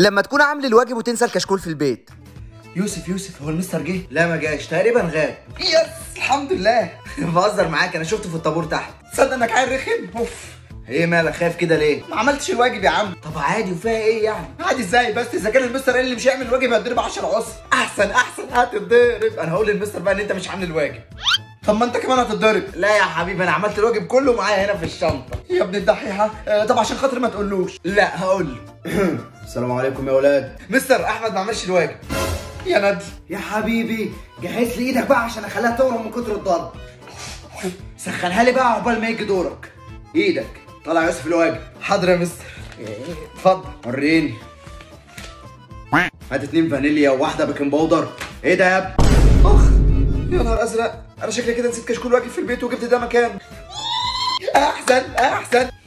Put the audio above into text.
لما تكون عامل الواجب وتنسى الكشكول في البيت يوسف يوسف هو المستر جه لا ما جاش تقريبا غاب يس الحمد لله بهزر معاك انا شفته في الطابور تحت تصدق انك عيل رخم اوف ايه مالك خايف كده ليه ما عملتش الواجب يا عم طب عادي وفيها ايه يعني عادي ازاي بس اذا كان المستر قال لي مش هيعمل الواجب هتضرب 10 عصر احسن احسن هتتضرب انا هقول للمستر بقى ان انت مش عامل الواجب طب ما انت كمان هتتضرب لا يا حبيبي انا عملت الواجب كله معايا هنا في الشنطه يا ابن الدحيحه آه طب عشان خاطر ما تقولوش لا هقول له السلام عليكم يا ولاد مستر احمد ما عملش الواجب يا ندل يا حبيبي جهز لي ايدك بقى عشان اخليها تورم من كتر الضرب سخنها لي بقى عقبال ما يجي دورك ايدك طلع يوسف الواجب حاضر يا مستر اتفضل وريني هات اتنين فانيليا وواحده بيكنج باودر ايه ده يا ابني اخ يا نهار ازرق انا شكلي كده نسيت كشكول واجب في البيت وجبت ده مكان احسن احسن